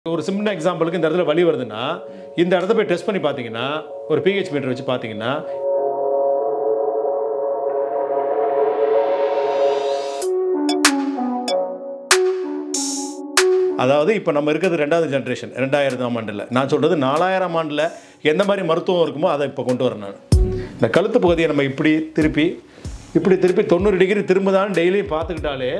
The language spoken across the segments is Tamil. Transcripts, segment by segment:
ஒரு சின்ன எக்ஸாம்பிளுக்கு இந்த இடத்துல வலி வருதுன்னா இந்த இடத்த போய் டெஸ்ட் பண்ணி பார்த்தீங்கன்னா ஒரு பிஹெச் மீட்டர் வச்சு பார்த்தீங்கன்னா அதாவது இப்போ நம்ம இருக்கிறது ரெண்டாவது ஜென்ரேஷன் ரெண்டாயிரத்தாம் ஆண்டில் நான் சொல்கிறது நாலாயிரம் ஆண்டில் எந்த மாதிரி மருத்துவம் இருக்குமோ அதை இப்போ கொண்டு வரேன் நான் இந்த கழுத்து பகுதியை நம்ம இப்படி திருப்பி இப்படி திருப்பி தொண்ணூறு டிகிரி திரும்புதான்னு டெய்லியும் பார்த்துக்கிட்டாலே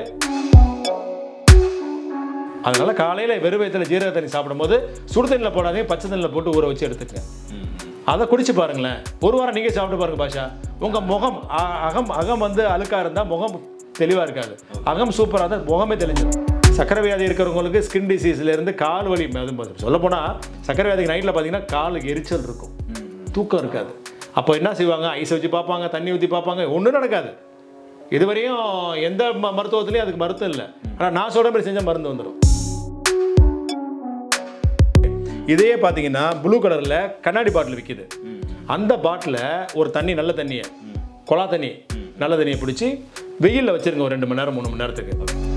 அதனால காலையில் வெறும் வயிற்றுல ஜீரக தண்ணி சாப்பிடும்போது சுடு தண்ணியில் போடாதீங்க பச்சை தண்ணியில் போட்டு ஊற வச்சு எடுத்துக்கங்க அதை குடிச்சு பாருங்களேன் ஒரு வாரம் நீங்கள் சாப்பிட்டு பாருங்க பாஷா உங்கள் முகம் அ- அகம் அகம் வந்து அழுக்காக இருந்தால் முகம் தெளிவாக இருக்காது அகம் சூப்பராக இருந்தால் முகமே தெளிஞ்சிடும் சக்கரை வியாதி இருக்கிறவங்களுக்கு ஸ்கின் டிசீஸ்லேருந்து கால் வலி அது சொல்லப்போனால் சக்கரை வியாதிக்கு நைட்டில் பார்த்தீங்கன்னா காலுக்கு எரிச்சல் இருக்கும் தூக்கம் இருக்காது அப்போ என்ன செய்வாங்க ஐஸ் வச்சு பார்ப்பாங்க தண்ணி ஊற்றி பார்ப்பாங்க ஒன்றும் நடக்காது இதுவரையும் எந்த ம- மருத்துவத்துலையும் அதுக்கு மருத்துவம் இல்லை ஆனால் நான் சொல்கிற மாதிரி செஞ்சால் மருந்து வந்துடும் இதையே பார்த்தீங்கன்னா ப்ளூ கலரில் கண்ணாடி பாட்டில் விற்கிது அந்த பாட்டில் ஒரு தண்ணி நல்ல தண்ணியை குழா தண்ணி நல்ல தண்ணியை பிடிச்சி வெயிலில் வச்சிருங்க ஒரு ரெண்டு மணி நேரம் மூணு மணி நேரத்துக்கு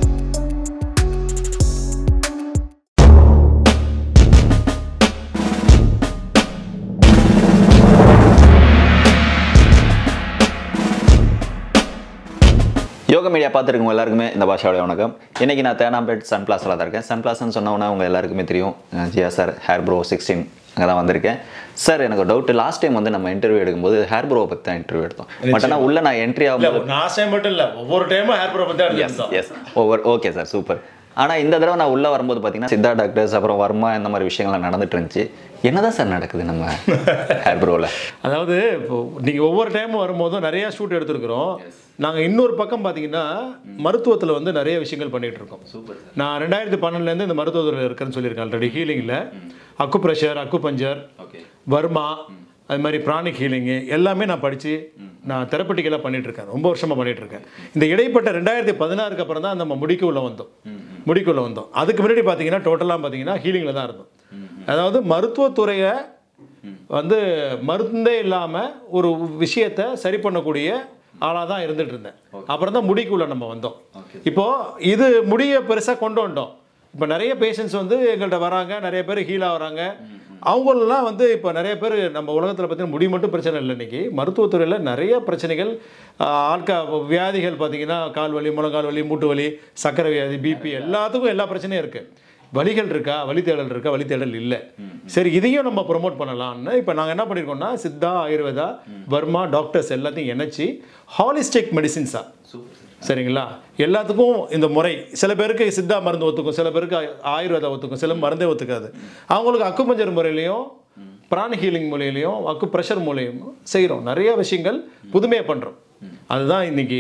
யோகா மீடியா பார்த்துருக்கவங்க எல்லாருக்குமே இந்த பாஷாவோட வணக்கம் இன்னைக்கு நான் தேனாம்பேட் சன் பிளாஸில் தான் இருக்கேன் சன் பிளாஸ்னு சொன்னவொன்னே உங்க எல்லாருக்குமே தெரியும் அஹ் ஜியா சார் ஹேர் ப்ரோ சிக்ஸ்டீன் அங்கே தான் வந்திருக்கேன் சார் எனக்கு டவுட் லாஸ்ட் டைம் வந்து நம்ம இன்டர்வியூ எடுக்கும்போது ஹேர் ப்ரோவை பற்றி தான் இன்டர்வியூ எடுத்தோம் பட் ஆனால் உள்ள நான் என்ட்ரி இல்லை ஆகும்போது நான் டைம் மட்டும் இல்லை ஒவ்வொரு டைமும் ஹேர் ப்ரோ பற்றி yes yes over okay sir super ஆனால் இந்த தடவை நான் உள்ளே வரும்போது பார்த்தீங்கன்னா சித்தா டாக்டர்ஸ் அப்புறம் வர்மா இந்த மாதிரி விஷயங்கள்லாம் நடந்துட்டு இருந்துச்சு என்னதான் சார் நடக்குது நம்ம ஹேர் ப்ரோவில் அதாவது இப்போ நீங்கள் ஒவ்வொரு டைமும் வரும்போதும் நிறைய ஷூட் எடுத்திருக்கிறோம் நாங்கள் இன்னொரு பக்கம் பார்த்தீங்கன்னா மருத்துவத்தில் வந்து நிறைய விஷயங்கள் பண்ணிட்டு இருக்கோம் சூப்பர் நான் ரெண்டாயிரத்தி பன்னெண்டுலேருந்து இந்த மருத்துவத்துறையில் இருக்கேன்னு சொல்லியிருக்கேன் ஆல்ரெடி ஹீலிங்கில் அக்கு ப்ரெஷர் அக்கு பஞ்சர் ஓகே வர்மா அது மாதிரி பிராணிக் ஹீலிங்கு எல்லாமே நான் படித்து நான் தெரப்பட்டிக்கலாக பண்ணிட்டு இருக்கேன் ரொம்ப வருஷமாக பண்ணிட்டு இருக்கேன் இந்த இடைப்பட்ட ரெண்டாயிரத்தி பதினாறுக்கு அப்புறம் தான் நம்ம முடிக்குள்ள வந்தோம் முடிக்குள்ள வந்தோம் அதுக்கு முன்னாடி பார்த்தீங்கன்னா டோட்டலாக பார்த்தீங்கன்னா ஹீலிங்கில் தான் இருந்தோம் அதாவது மருத்துவத்துறையை வந்து மருந்தே இல்லாமல் ஒரு விஷயத்தை சரி பண்ணக்கூடிய ஆளாக தான் இருந்துட்டு இருந்தேன் அப்புறம் தான் முடிக்குள்ள நம்ம வந்தோம் இப்போ இது முடியை பெருசாக கொண்டு வந்துட்டோம் இப்போ நிறைய பேஷண்ட்ஸ் வந்து எங்கள்கிட்ட வராங்க நிறைய பேர் ஹீல் ஆகுறாங்க அவங்களெல்லாம் வந்து இப்போ நிறைய பேர் நம்ம உலகத்தில் பார்த்தீங்கன்னா முடி மட்டும் பிரச்சனை இல்லை இன்னைக்கு மருத்துவத்துறையில் நிறைய பிரச்சனைகள் ஆஹ், ஆட்கா வியாதிகள் பார்த்தீங்கன்னா கால் வலி முழங்கால் வலி மூட்டு வலி சக்கரை வியாதி பிபி எல்லாத்துக்கும் எல்லா பிரச்சனையும் இருக்குது வலிகள் இருக்கா வழி தேடல் இருக்கா வழி தேடல் இல்லை சரி இதையும் நம்ம ப்ரொமோட் பண்ணலாம்னு இப்போ நாங்கள் என்ன பண்ணியிருக்கோம்னா சித்தா ஆயுர்வேதா வர்மா டாக்டர்ஸ் எல்லாத்தையும் இணைச்சி ஹாலிஸ்டிக் மெடிசின்ஸா சரிங்களா எல்லாத்துக்கும் இந்த முறை சில பேருக்கு சித்தா மருந்து ஒத்துக்கும் சில பேருக்கு ஆயு- ஆயுர்வேதா ஒத்துக்கும் சில மருந்தே ஒத்துக்காது அவங்களுக்கு அக்குபஞ்சர் முறையிலையும் பிராணி ஹீலிங் மூலையிலையும் அக்கு ப்ரெஷர் மூலையும் செய்கிறோம் நிறைய விஷயங்கள் புதுமையாக பண்ணுறோம் அதுதான் இன்னைக்கு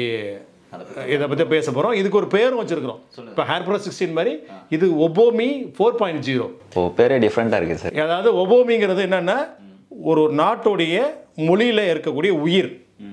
இதை பற்றி பேச போகிறோம் இதுக்கு ஒரு பேரும் வச்சுருக்கிறோம் இப்போ ஹேர் ப்ரோ சிக்ஸ்டீன் மாதிரி இது ஒபோமி ஃபோர் பாயிண்ட் ஜீரோ ஓ பேரே டிஃப்ரெண்ட்டாக இருக்குது சார் அதாவது ஒபோமிங்கிறது என்னென்னா ஒரு நாட்டுடைய மொழியில் இருக்கக்கூடிய உயிர்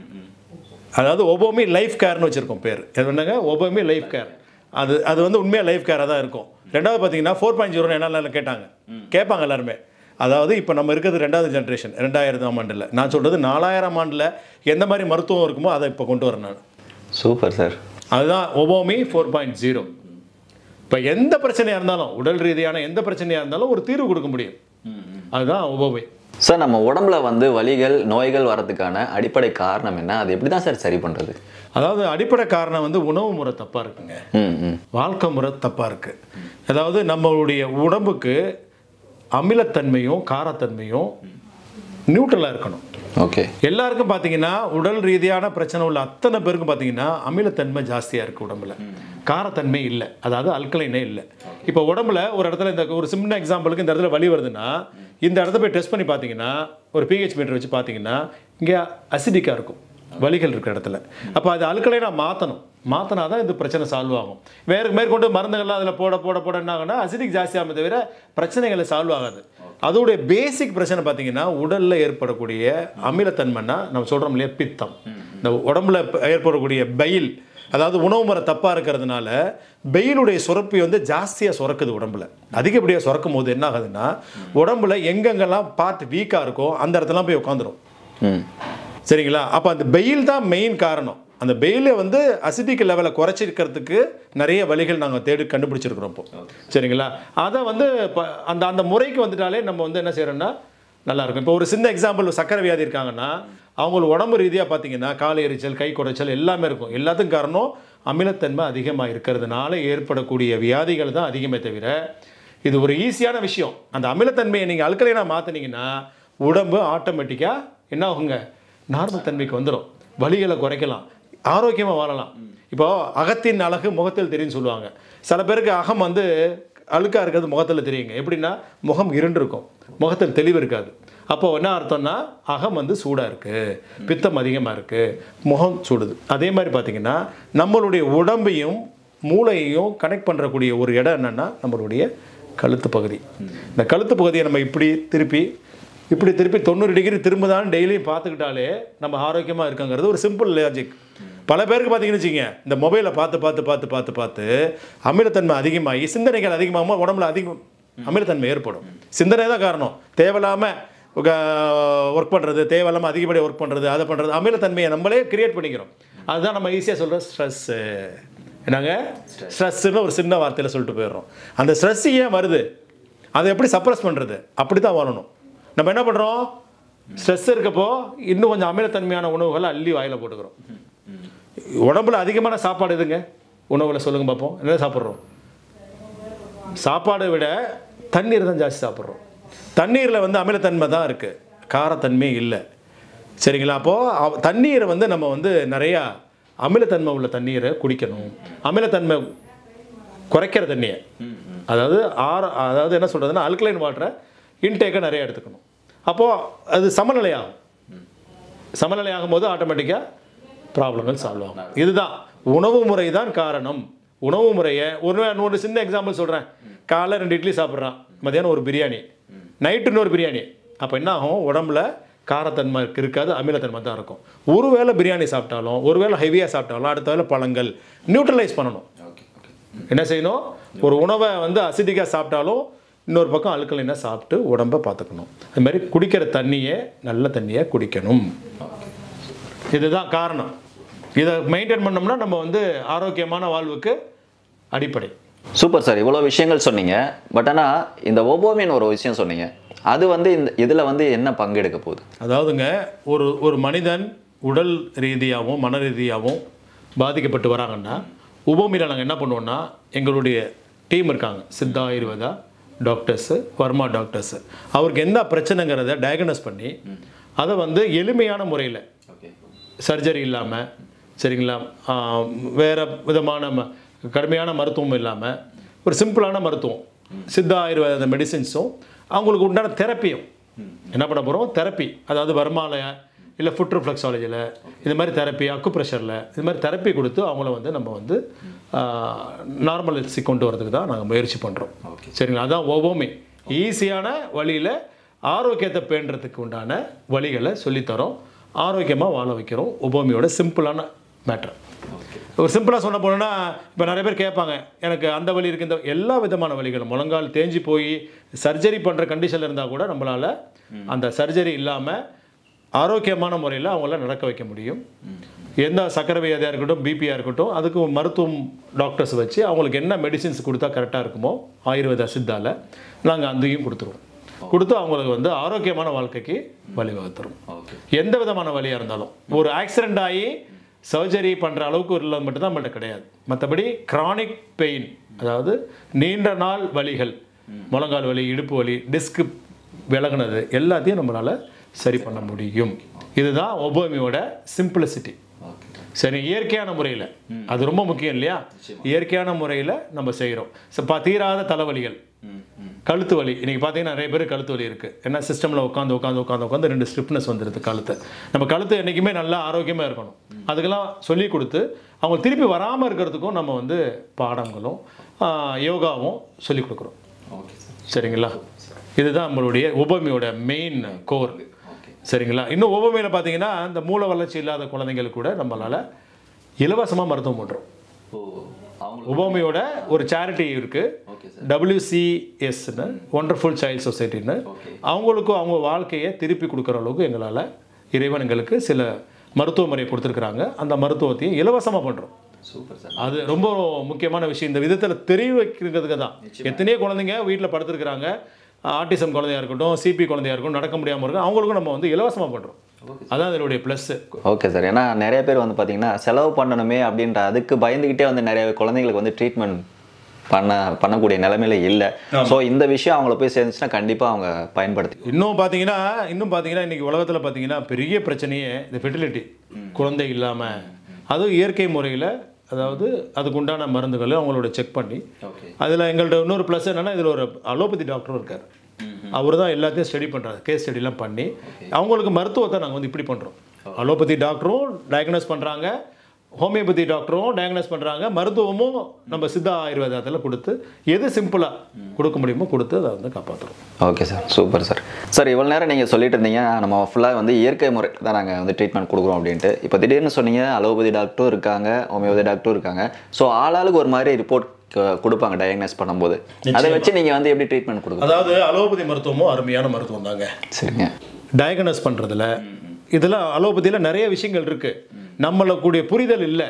அதாவது ஒபோமி லைஃப் கேர்னு வச்சுருக்கோம் பேர் அது என்னங்க ஒபோமி லைஃப் கேர் அது அது வந்து உண்மையாக லைஃப் கேராக தான் இருக்கும் ரெண்டாவது பார்த்தீங்கன்னா ஃபோர் பாயிண்ட் ஜீரோன்னு என்ன கேட்டாங்க கேட்பாங்க எல்லாருமே அதாவது இப்போ நம்ம இருக்கிறது ரெண்டாவது ஜென்ரேஷன் ரெண்டாயிரத்தாம் ஆண்டில் நான் சொல்கிறது நாலாயிரம் ஆண்டில் எந்த மாதிரி மருத்துவம் இருக்குமோ அதை இப்போ கொண்டு வரேன் நான் சூப்பர் சார் அதுதான் ஒபோமி ஃபோர் பாயிண்ட் ஜீரோ இப்போ எந்த பிரச்சனையாக இருந்தாலும் உடல் ரீதியான எந்த பிரச்சனையாக இருந்தாலும் ஒரு தீர்வு கொடுக்க முடியும் அதுதான் ஒபோமி சார் நம்ம உடம்புல வந்து வலிகள் நோய்கள் வரதுக்கான அடிப்படை காரணம் என்ன அது எப்படி தான் சார் சரி பண்ணுறது அதாவது அடிப்படை காரணம் வந்து உணவு முறை தப்பாக இருக்குங்க ம் ம் வாழ்க்கை முறை தப்பாக இருக்குது அதாவது நம்மளுடைய உடம்புக்கு அமிலத்தன்மையும் காரத்தன்மையும் நியூட்ரலாக இருக்கணும் ஓகே எல்லாருக்கும் பார்த்தீங்கன்னா உடல் ரீதியான பிரச்சனை உள்ள அத்தனை பேருக்கும் பார்த்தீங்கன்னா அமிலத்தன்மை ஜாஸ்தியாக இருக்குது உடம்புல காரத்தன்மை இல்லை அதாவது அல்கலைனே இல்லை இப்போ உடம்புல ஒரு இடத்துல இந்த ஒரு சின்ன எக்ஸாம்பிளுக்கு இந்த இடத்துல வலி வருதுன்னா இந்த இடத்த போய் டெஸ்ட் பண்ணி பார்த்தீங்கன்னா ஒரு பிஹெச் மீட்டர் வச்சு பார்த்தீங்கன்னா இங்கே அசிடிக்காக இருக்கும் வலிகள் இருக்கிற இடத்துல அப்போ அது அல்கலைனாக மாற்றணும் மாற்றினா தான் இது பிரச்சனை சால்வ் ஆகும் வேறு மேற்கொண்டு மருந்துகள்லாம் அதில் போட போட போட என்ன ஆகும்னா அசிடிக் ஜாஸ்தியாகும் தவிர பிரச்சனைகளை சால்வ் ஆகாது அதோடைய பேசிக் பிரச்சனை பார்த்தீங்கன்னா உடலில் ஏற்படக்கூடிய அமிலத்தன்மைன்னா நம்ம சொல்கிறோம் இல்லையா பித்தம் இந்த உடம்புல ஏற்படக்கூடிய பயில் அதாவது உணவு முறை தப்பாக இருக்கிறதுனால பெயிலுடைய சுரப்பி வந்து ஜாஸ்தியாக சுரக்குது உடம்புல அதிகப்படியாக சுரக்கும் போது என்ன ஆகுதுன்னா உடம்புல எங்கெங்கெல்லாம் பார்ட் வீக்காக இருக்கோ அந்த இடத்துலாம் போய் உட்காந்துரும் ம் சரிங்களா அப்போ அந்த வெயில் தான் மெயின் காரணம் அந்த பெயிலை வந்து அசிடிக் லெவலை குறைச்சிருக்கிறதுக்கு நிறைய வழிகள் நாங்கள் தேடி கண்டுபிடிச்சிருக்கிறோம் இப்போ சரிங்களா அதை வந்து இப்போ அந்த அந்த முறைக்கு வந்துட்டாலே நம்ம வந்து என்ன செய்கிறோன்னா நல்லா இருக்கும் இப்போ ஒரு சின்ன எக்ஸாம்பிள் சக்கரை வியாதி இருக்காங்கன்னா அவங்களுக்கு உடம்பு ரீதியாக பார்த்தீங்கன்னா கால் எரிச்சல் கை குடைச்சல் எல்லாமே இருக்கும் எல்லாத்துக்கும் காரணம் அமிலத்தன்மை அதிகமாக இருக்கிறதுனால ஏற்படக்கூடிய வியாதிகள் தான் அதிகமே தவிர இது ஒரு ஈஸியான விஷயம் அந்த அமிலத்தன்மையை நீங்கள் அல்கலைனாக மாற்றினீங்கன்னா உடம்பு ஆட்டோமேட்டிக்காக என்ன ஆகுங்க நார்மல் தன்மைக்கு வந்துடும் வலிகளை குறைக்கலாம் ஆரோக்கியமாக வாழலாம் இப்போ அகத்தின் அழகு முகத்தில் தெரியும்னு சொல்லுவாங்க சில பேருக்கு அகம் வந்து அழுக்காக இருக்கிறது முகத்தில் தெரியுங்க எப்படின்னா முகம் இருண்டிருக்கும் முகத்தில் தெளிவு இருக்காது அப்போ என்ன அர்த்தம்னா அகம் வந்து சூடாக இருக்குது பித்தம் அதிகமாக இருக்குது முகம் சூடுது அதே மாதிரி பார்த்தீங்கன்னா நம்மளுடைய உடம்பையும் மூளையையும் கனெக்ட் பண்ணுறக்கூடிய ஒரு இடம் என்னென்னா நம்மளுடைய கழுத்து பகுதி இந்த கழுத்து பகுதியை நம்ம இப்படி திருப்பி இப்படி திருப்பி தொண்ணூறு டிகிரி திரும்புதான் டெய்லியும் பார்த்துக்கிட்டாலே நம்ம ஆரோக்கியமாக இருக்கங்கிறது ஒரு சிம்பிள் லாஜிக் பல பேருக்கு பார்த்தீங்கன்னு வச்சுங்க இந்த மொபைலை பார்த்து பார்த்து பார்த்து பார்த்து பார்த்து அமிலத்தன்மை அதிகமாகி சிந்தனைகள் அதிகமாகும் உடம்புல அதிகம் அமிலத்தன்மை ஏற்படும் சிந்தனை தான் காரணம் தேவையில்லாமல் ஒர்க் பண்ணுறது தேவையில்லாமல் அதிகப்படியாக ஒர்க் பண்ணுறது அதை பண்ணுறது அமிலத்தன்மையை நம்மளே கிரியேட் பண்ணிக்கிறோம் அதுதான் நம்ம ஈஸியாக சொல்கிறோம் ஸ்ட்ரெஸ்ஸு என்னங்க ஸ்ட்ரெஸ்ஸுன்னு ஒரு சின்ன வார்த்தையில் சொல்லிட்டு போயிடுறோம் அந்த ஸ்ட்ரெஸ் ஏன் வருது அதை எப்படி சப்ரஸ் பண்ணுறது அப்படி தான் வரணும் நம்ம என்ன பண்ணுறோம் ஸ்ட்ரெஸ் இருக்கப்போ இன்னும் கொஞ்சம் அமிலத்தன்மையான உணவுகளை அள்ளி வாயில் போட்டுக்கிறோம் உடம்புல அதிகமான சாப்பாடு எதுங்க உணவில் சொல்லுங்க பார்ப்போம் என்ன சாப்பிட்றோம் சாப்பாடை விட தண்ணீர் தான் ஜாஸ்தி சாப்பிட்றோம் தண்ணீரில் வந்து அமிலத்தன்மை தான் இருக்குது காரத்தன்மை இல்லை சரிங்களா அப்போது தண்ணீரை வந்து நம்ம வந்து நிறையா அமிலத்தன்மை உள்ள தண்ணீரை குடிக்கணும் அமிலத்தன்மை குறைக்கிற தண்ணியை அதாவது ஆற அதாவது என்ன சொல்கிறதுன்னா அல்கலைன் வாட்டரை இன்டேக்கை நிறைய எடுத்துக்கணும் அப்போது அது சமநிலையாகும் சமநிலை ஆகும்போது ஆட்டோமேட்டிக்காக ப்ராப்ளங்கள் சால்வ் ஆகும் இதுதான் உணவு முறை தான் காரணம் உணவு முறையை ஒரு ஒரு சின்ன எக்ஸாம்பிள் சொல்கிறேன் காலைல ரெண்டு இட்லி சாப்பிட்றான் மதியானம் ஒரு பிரியாணி நைட்டு இன்னொரு பிரியாணி அப்போ என்ன ஆகும் உடம்புல காரத்தன்மை இருக்காது அமிலத்தன்மை தான் இருக்கும் ஒருவேளை பிரியாணி சாப்பிட்டாலும் ஒருவேளை ஹெவியாக சாப்பிட்டாலும் அடுத்த வேளை பழங்கள் நியூட்ரலைஸ் பண்ணணும் ஓகே ஓகே என்ன செய்யணும் ஒரு உணவை வந்து அசிடிக்காக சாப்பிட்டாலும் இன்னொரு பக்கம் அல்கலைனாக சாப்பிட்டு உடம்பை பார்த்துக்கணும் அது மாதிரி குடிக்கிற தண்ணியை நல்ல தண்ணியை குடிக்கணும் இதுதான் காரணம் இதை மெயின்டைன் பண்ணோம்னா நம்ம வந்து ஆரோக்கியமான வாழ்வுக்கு அடிப்படை சூப்பர் சார் இவ்வளோ விஷயங்கள் சொன்னீங்க பட் ஆனால் இந்த ஒபோமின்னு ஒரு விஷயம் சொன்னீங்க அது வந்து இந்த இதில் வந்து என்ன பங்கெடுக்க போகுது அதாவதுங்க ஒரு ஒரு மனிதன் உடல் ரீதியாகவும் மன ரீதியாகவும் பாதிக்கப்பட்டு வராங்கன்னா உபமியில் நாங்கள் என்ன பண்ணுவோம்னா எங்களுடைய டீம் இருக்காங்க சித்தா ஆயுர்வேதா டாக்டர்ஸு வர்மா டாக்டர்ஸு அவருக்கு என்ன பிரச்சனைங்கிறத டயக்னோஸ் பண்ணி அதை வந்து எளிமையான முறையில் ஓகே சர்ஜரி இல்லாமல் சரிங்களா ஆஹ், வேற விதமான ம- கடுமையான மருத்துவம் இல்லாமல் ஒரு சிம்பிளான மருத்துவம் சித்தா ஆயுர்வேத மெடிசின்ஸும் அவங்களுக்கு உண்டான தெரப்பியும் என்ன பண்ண போகிறோம் தெரப்பி அதாவது வர்மால இல்லை ஃபுட் ரிஃப்ளெக்ஸாலஜியில் இது மாதிரி தெரப்பி அக்கு ப்ரெஷரில் இது மாதிரி தெரப்பி கொடுத்து அவங்கள வந்து நம்ம வந்து நார்மல் ஹெல்த்ஸுக்கு கொண்டு வரதுக்கு தான் நாங்கள் முயற்சி பண்ணுறோம் சரிங்களா அதான் ஒவ்வொருமே ஈஸியான வழியில் ஆரோக்கியத்தை பேணுறதுக்கு உண்டான வழிகளை சொல்லித்தரோம் ஆரோக்கியமாக வாழ வைக்கிறோம் உபமியோட சிம்பிளான மேட்ரு ஒரு சிம்பிளாக சொன்ன போனோன்னா இப்போ நிறைய பேர் கேட்பாங்க எனக்கு அந்த வலி இருக்கு இந்த எல்லா விதமான வலிகளும் முழங்கால் தேஞ்சு போய் சர்ஜரி பண்ணுற கண்டிஷனில் இருந்தால் கூட நம்மளால் அந்த சர்ஜரி இல்லாமல் ஆரோக்கியமான முறையில் அவங்கள நடக்க வைக்க முடியும் எந்த சக்கரை வியாதியாக இருக்கட்டும் பிபியாக இருக்கட்டும் அதுக்கு மருத்துவம் டாக்டர்ஸ் வச்சு அவங்களுக்கு என்ன மெடிசின்ஸ் கொடுத்தா கரெக்டாக இருக்குமோ ஆயுர்வேத சித்தால நாங்கள் அதையும் கொடுத்துருவோம் கொடுத்து அவங்களுக்கு வந்து ஆரோக்கியமான வாழ்க்கைக்கு வழிவகுத்துரும் ஓகே எந்த விதமான வழியாக இருந்தாலும் ஒரு ஆக்சிடென்ட் ஆகி சர்ஜரி பண்ணுற அளவுக்கு ஒரு மட்டும் தான் நம்மள்ட்ட கிடையாது மற்றபடி கிரானிக் பெயின் அதாவது நீண்ட நாள் வலிகள் முழங்கால் வலி இடுப்பு வலி டிஸ்க் விலகுனது எல்லாத்தையும் நம்மளால் சரி பண்ண முடியும் இதுதான் ஒபோமியோட சிம்பிளிசிட்டி ஓகே சரி இயற்கையான முறையில் அது ரொம்ப முக்கியம் இல்லையா இயற்கையான முறையில் நம்ம செய்கிறோம் ஸோ தீராத தலைவலிகள் ம் ம் கழுத்து வலி இன்னைக்கு பார்த்தீங்கன்னா நிறைய பேர் கழுத்து வலி இருக்குது ஏன்னா சிஸ்டமில் உட்காந்து உட்காந்து உட்காந்து உட்காந்து ரெண்டு ஸ்டிப்னஸ் வந்துடுது கழுத்து நம்ம கழுத்து என்றைக்குமே நல்லா ஆரோக்கியமாக இருக்கணும் அதுக்கெல்லாம் சொல்லி கொடுத்து அவங்க திருப்பி வராமல் இருக்கிறதுக்கும் நம்ம வந்து பாடங்களும் ஆஹ், யோகாவும் சொல்லி கொடுக்குறோம் ஓகே சார் சரிங்களா இதுதான் நம்மளுடைய உபமியோட மெயின் கோர் ஓகே சரிங்களா இன்னும் உபமையில் பார்த்தீங்கன்னா இந்த மூல வளர்ச்சி இல்லாத குழந்தைங்களுக்கு கூட நம்மளால் இலவசமாக மருத்துவம் பண்ணுறோம் ஓ அவங்களுக்கு உபமையோட ஒரு சேரிட்டி இருக்குது ஓகே சார் டபிள்யூசிஎஸ்னு ஒண்டர்ஃபுல் சைல்ட் சொசைட்டின்னு ஓகே அவங்களுக்கும் அவங்க வாழ்க்கையை திருப்பி கொடுக்குற அளவுக்கு எங்களால் இறைவன் எங்களுக்கு சில மருத்துவ முறையை கொடுத்துருக்குறாங்க அந்த மருத்துவத்தையும் இலவசமாக பண்ணுறோம் சூப்பர் சார் அது ரொம்ப முக்கியமான விஷயம் இந்த விதத்தில் தெரிய வைக்கிறதுக்கு தான் எத்தனையோ குழந்தைங்க வீட்டில் படுத்துருக்குறாங்க ஆட்டிசம் குழந்தையா இருக்கட்டும் சிபி குழந்தையா இருக்கட்டும் நடக்க முடியாமல் இருக்கும் அவங்களுக்கும் நம்ம வந்து இலவசமாக பண்ணுறோம் அதான் அதனுடைய ப்ளஸ்ஸு ஓகே சார் ஏன்னா நிறைய பேர் வந்து பார்த்தீங்கன்னா செலவு பண்ணணுமே அப்படின்ற அதுக்கு பயந்துக்கிட்டே வந்து நிறைய குழந்தைங்களுக்கு வந்து ட்ரீட்மெண்ட் பண்ண பண்ணக்கூடிய நிலைமையில இல்லை ஸோ இந்த விஷயம் அவங்கள போய் சேர்ந்துச்சுன்னா கண்டிப்பாக அவங்க பயன்படுத்தி இன்னும் பார்த்தீங்கன்னா இன்னும் பார்த்தீங்கன்னா இன்றைக்கி உலகத்தில் பார்த்தீங்கன்னா பெரிய பிரச்சனையே இந்த ஃபெர்டிலிட்டி குழந்தை இல்லாமல் அதுவும் இயற்கை முறையில் அதாவது அதுக்கு உண்டான மருந்துகளை அவங்களோட செக் பண்ணி ஓகே அதில் எங்கள்கிட்ட இன்னொரு ப்ளஸ் என்னன்னா இதில் ஒரு அலோபதி டாக்டரும் இருக்கார் அவர் தான் எல்லாத்தையும் ஸ்டடி பண்ணுறாரு கேஸ் ஸ்டடிலாம் பண்ணி அவங்களுக்கு மருத்துவத்தை நாங்கள் வந்து இப்படி பண்ணுறோம் அலோபதி டாக்டரும் டயக்னோஸ் பண்ணுறாங்க ஹோமியோபதி டாக்டரும் டயக்னோஸ் பண்ணுறாங்க மருத்துவமும் நம்ம சித்தா ஆயுர்வேதத்தில் கொடுத்து எது சிம்பிளாக கொடுக்க முடியுமோ கொடுத்து அதை வந்து காப்பாற்றுறோம் okay sir super sir sir இவ்வளோ நேரம் நீங்கள் சொல்லிட்டு இருந்தீங்க நம்ம ஃபுல்லாக வந்து இயற்கை முறையில் தான் நாங்கள் வந்து ட்ரீட்மெண்ட் கொடுக்குறோம் அப்படின்ட்டு இப்போ திடீர்னு சொன்னீங்க அலோபதி டாக்டரும் இருக்காங்க ஹோமியோபதி டாக்டரும் இருக்காங்க ஸோ ஆளாளுக்கு ஒரு மாதிரி ரிப்போர்ட் கொடுப்பாங்க டயக்னோஸ் பண்ணும்போது அதை வச்சு நீங்கள் வந்து எப்படி ட்ரீட்மெண்ட் கொடுக்குறோம் அதாவது அலோபதி மருத்துவமும் அருமையான மருத்துவம் தாங்க சரிங்க டயக்னோஸ் பண்ணுறதுல இதெல்லாம் அலோபதியில் நிறைய விஷயங்கள் இருக்குது நம்மளுக்குடைய புரிதல் இல்லை